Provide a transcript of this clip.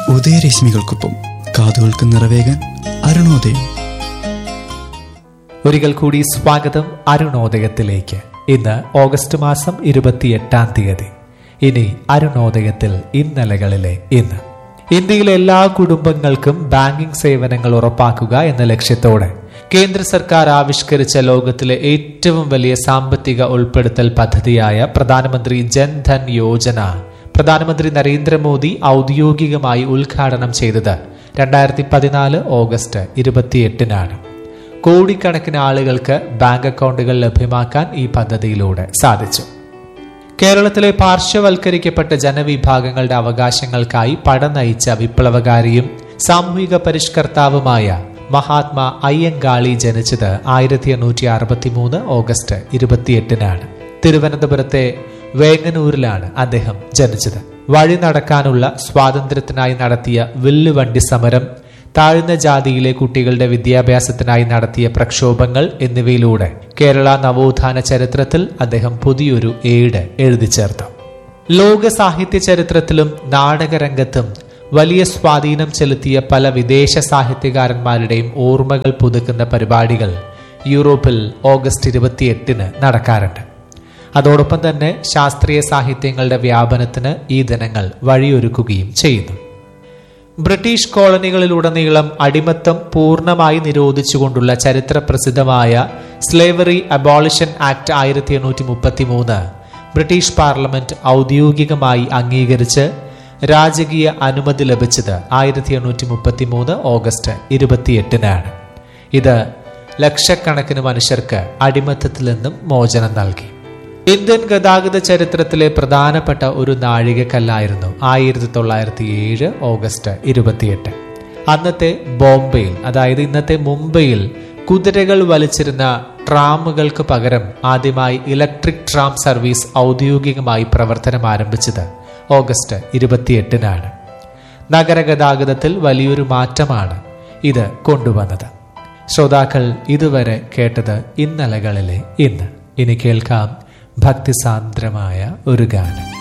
ഉദയരശ്മികൾക്കൊപ്പം കാതുകൾക്ക് നിറവേകാൻ അരുണോദയം ഒരിക്കൽ കൂടി സ്വാഗതം അരുണോദയത്തിലേക്ക് ഇന്ന് ഓഗസ്റ്റ് മാസം ഇരുപത്തിയെട്ടാം തീയതി ഇനി അരുണോദയത്തിൽ ഇന്നലകളിലെ ഇന്ന് ഇന്ത്യയിലെ എല്ലാ കുടുംബങ്ങൾക്കും ബാങ്കിംഗ് സേവനങ്ങൾ ഉറപ്പാക്കുക എന്ന ലക്ഷ്യത്തോടെ കേന്ദ്ര സർക്കാർ ആവിഷ്കരിച്ച ലോകത്തിലെ ഏറ്റവും വലിയ സാമ്പത്തിക ഉൾപ്പെടുത്തൽ പദ്ധതിയായ പ്രധാനമന്ത്രി ജൻധൻ യോജന പ്രധാനമന്ത്രി നരേന്ദ്രമോദി ഔദ്യോഗികമായി ഉദ്ഘാടനം ചെയ്തത് രണ്ടായിരത്തി പതിനാല് ഓഗസ്റ്റ് ഇരുപത്തിയെട്ടിനാണ് കോടിക്കണക്കിന് ആളുകൾക്ക് ബാങ്ക് അക്കൗണ്ടുകൾ ലഭ്യമാക്കാൻ ഈ പദ്ധതിയിലൂടെ സാധിച്ചു കേരളത്തിലെ പാർശ്വവൽക്കരിക്കപ്പെട്ട ജനവിഭാഗങ്ങളുടെ അവകാശങ്ങൾക്കായി പടനയിച്ച വിപ്ലവകാരിയും സാമൂഹിക പരിഷ്കർത്താവുമായ മഹാത്മാ അയ്യങ്കാളി ജനിച്ചത് ആയിരത്തി എണ്ണൂറ്റി അറുപത്തി മൂന്ന് ഓഗസ്റ്റ് ഇരുപത്തിയെട്ടിനാണ് തിരുവനന്തപുരത്തെ വേങ്ങനൂരിലാണ് അദ്ദേഹം ജനിച്ചത് വഴി നടക്കാനുള്ള സ്വാതന്ത്ര്യത്തിനായി നടത്തിയ വില്ലുവണ്ടി സമരം താഴ്ന്ന ജാതിയിലെ കുട്ടികളുടെ വിദ്യാഭ്യാസത്തിനായി നടത്തിയ പ്രക്ഷോഭങ്ങൾ എന്നിവയിലൂടെ കേരള നവോത്ഥാന ചരിത്രത്തിൽ അദ്ദേഹം പുതിയൊരു ഏട് എഴുതി ചേർത്തു ലോക സാഹിത്യ ചരിത്രത്തിലും നാടകരംഗത്തും വലിയ സ്വാധീനം ചെലുത്തിയ പല വിദേശ സാഹിത്യകാരന്മാരുടെയും ഓർമ്മകൾ പുതുക്കുന്ന പരിപാടികൾ യൂറോപ്പിൽ ഓഗസ്റ്റ് ഇരുപത്തിയെട്ടിന് നടക്കാറുണ്ട് അതോടൊപ്പം തന്നെ ശാസ്ത്രീയ സാഹിത്യങ്ങളുടെ വ്യാപനത്തിന് ഈ ദിനങ്ങൾ വഴിയൊരുക്കുകയും ചെയ്യുന്നു ബ്രിട്ടീഷ് കോളനികളിലുടനീളം അടിമത്തം പൂർണ്ണമായി നിരോധിച്ചുകൊണ്ടുള്ള ചരിത്ര പ്രസിദ്ധമായ സ്ലേവറി അബോളിഷൻ ആക്ട് ആയിരത്തി എണ്ണൂറ്റി മുപ്പത്തി മൂന്ന് ബ്രിട്ടീഷ് പാർലമെന്റ് ഔദ്യോഗികമായി അംഗീകരിച്ച് രാജകീയ അനുമതി ലഭിച്ചത് ആയിരത്തി എണ്ണൂറ്റി മുപ്പത്തി മൂന്ന് ഓഗസ്റ്റ് ഇരുപത്തിയെട്ടിനാണ് ഇത് ലക്ഷക്കണക്കിന് മനുഷ്യർക്ക് അടിമത്തത്തിൽ നിന്നും മോചനം നൽകി ഇന്ത്യൻ ഗതാഗത ചരിത്രത്തിലെ പ്രധാനപ്പെട്ട ഒരു നാഴികക്കല്ലായിരുന്നു ആയിരത്തി തൊള്ളായിരത്തി ഏഴ് ഓഗസ്റ്റ് ഇരുപത്തിയെട്ട് അന്നത്തെ ബോംബെയിൽ അതായത് ഇന്നത്തെ മുംബൈയിൽ കുതിരകൾ വലിച്ചിരുന്ന ട്രാമുകൾക്ക് പകരം ആദ്യമായി ഇലക്ട്രിക് ട്രാം സർവീസ് ഔദ്യോഗികമായി പ്രവർത്തനം ആരംഭിച്ചത് ഓഗസ്റ്റ് ഇരുപത്തിയെട്ടിനാണ് നഗരഗതാഗതത്തിൽ വലിയൊരു മാറ്റമാണ് ഇത് കൊണ്ടുവന്നത് ശ്രോതാക്കൾ ഇതുവരെ കേട്ടത് ഇന്നലകളിലെ ഇന്ന് ഇനി കേൾക്കാം ഭക്തിസാന്ദ്രമായ ഒരു ഗാനം